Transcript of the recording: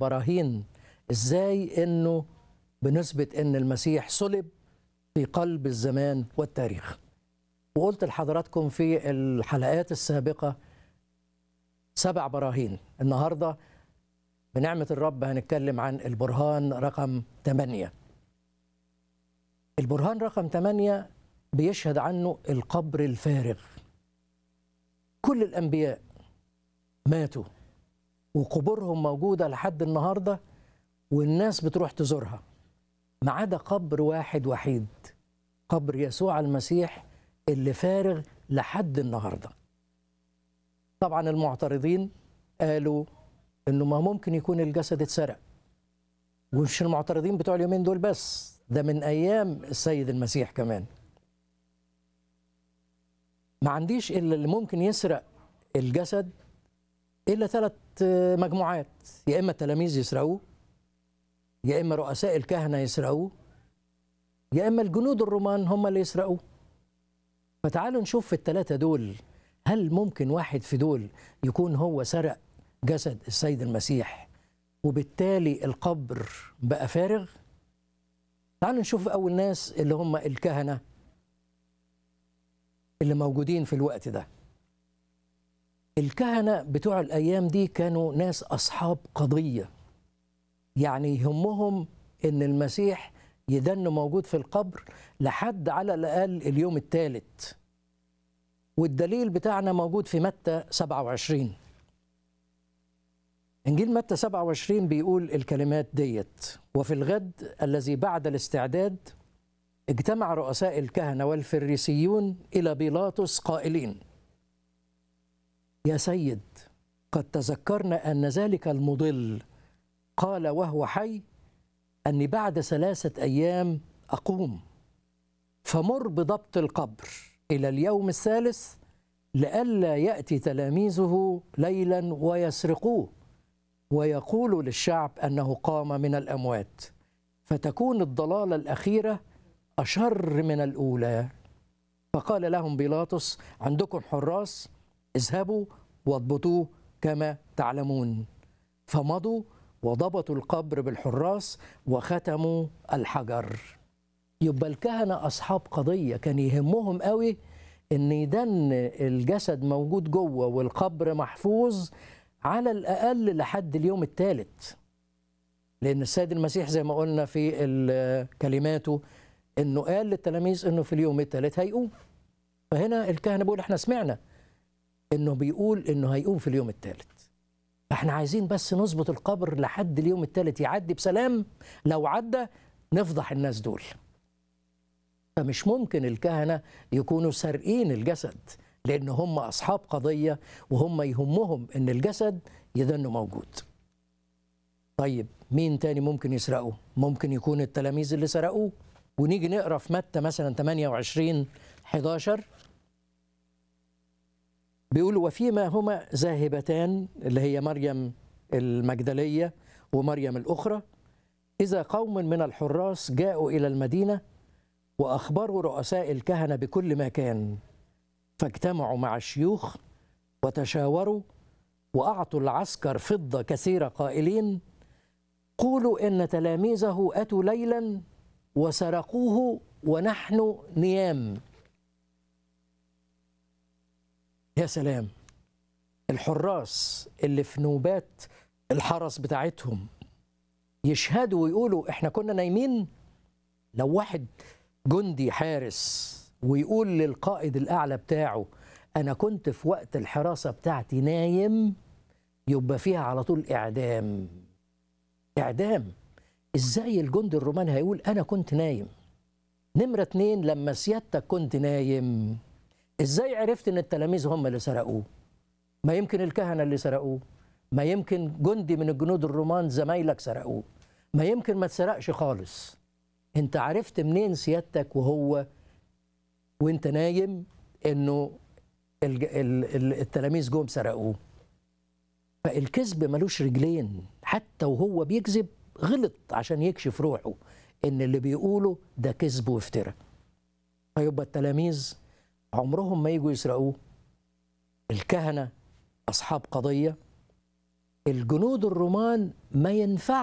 براهين ازاي انه بنثبت ان المسيح صلب في قلب الزمان والتاريخ وقلت لحضراتكم في الحلقات السابقة سبع براهين النهاردة بنعمة الرب هنتكلم عن البرهان رقم 8 البرهان رقم 8 بيشهد عنه القبر الفارغ كل الأنبياء ماتوا وقبورهم موجودة لحد النهاردة والناس بتروح تزورها ما عدا قبر واحد وحيد قبر يسوع المسيح اللي فارغ لحد النهارده طبعا المعترضين قالوا انه ما ممكن يكون الجسد اتسرق ومش المعترضين بتوع اليومين دول بس ده من ايام السيد المسيح كمان ما عنديش الا اللي ممكن يسرق الجسد الا ثلاث مجموعات يا اما التلاميذ يسرقوه يا اما رؤساء الكهنه يسرقوه يا اما الجنود الرومان هم اللي يسرقوه فتعالوا نشوف في الثلاثه دول هل ممكن واحد في دول يكون هو سرق جسد السيد المسيح وبالتالي القبر بقى فارغ تعالوا نشوف اول ناس اللي هم الكهنه اللي موجودين في الوقت ده الكهنه بتوع الايام دي كانوا ناس اصحاب قضيه يعني يهمهم ان المسيح يدن موجود في القبر لحد على الاقل اليوم الثالث والدليل بتاعنا موجود في متى 27 انجيل متى 27 بيقول الكلمات ديت وفي الغد الذي بعد الاستعداد اجتمع رؤساء الكهنه والفريسيون الى بيلاطس قائلين يا سيد قد تذكرنا ان ذلك المضل قال وهو حي اني بعد ثلاثه ايام اقوم فمر بضبط القبر الى اليوم الثالث لئلا ياتي تلاميذه ليلا ويسرقوه ويقول للشعب انه قام من الاموات فتكون الضلاله الاخيره اشر من الاولى فقال لهم بيلاطس عندكم حراس اذهبوا واضبطوه كما تعلمون فمضوا وضبطوا القبر بالحراس وختموا الحجر يبقى الكهنة أصحاب قضية كان يهمهم قوي إن يدن الجسد موجود جوه والقبر محفوظ على الأقل لحد اليوم الثالث لأن السيد المسيح زي ما قلنا في كلماته إنه قال للتلاميذ إنه في اليوم الثالث هيقوم فهنا الكهنة بيقول إحنا سمعنا إنه بيقول إنه هيقوم في اليوم الثالث احنا عايزين بس نظبط القبر لحد اليوم الثالث يعدي بسلام لو عدى نفضح الناس دول فمش ممكن الكهنة يكونوا سارقين الجسد لأن هم أصحاب قضية وهم يهمهم أن الجسد يدنه موجود طيب مين تاني ممكن يسرقه ممكن يكون التلاميذ اللي سرقوه ونيجي نقرا في متى مثلا 28 11 بيقول وفيما هما ذاهبتان اللي هي مريم المجدلية ومريم الأخرى إذا قوم من الحراس جاءوا إلى المدينة وأخبروا رؤساء الكهنة بكل ما كان فاجتمعوا مع الشيوخ وتشاوروا وأعطوا العسكر فضة كثيرة قائلين قولوا إن تلاميذه أتوا ليلا وسرقوه ونحن نيام يا سلام الحراس اللي في نوبات الحرس بتاعتهم يشهدوا ويقولوا احنا كنا نايمين لو واحد جندي حارس ويقول للقائد الاعلى بتاعه انا كنت في وقت الحراسه بتاعتي نايم يبقى فيها على طول اعدام اعدام ازاي الجندي الروماني هيقول انا كنت نايم نمره اتنين لما سيادتك كنت نايم ازاي عرفت ان التلاميذ هم اللي سرقوه ما يمكن الكهنه اللي سرقوه ما يمكن جندي من الجنود الرومان زمايلك سرقوه ما يمكن ما تسرقش خالص انت عرفت منين سيادتك وهو وانت نايم انه التلاميذ جم سرقوه فالكذب ملوش رجلين حتى وهو بيكذب غلط عشان يكشف روحه ان اللي بيقوله ده كذب وافتراء فيبقى التلاميذ عمرهم ما يجوا يسرقوه الكهنة أصحاب قضية الجنود الرومان ما ينفع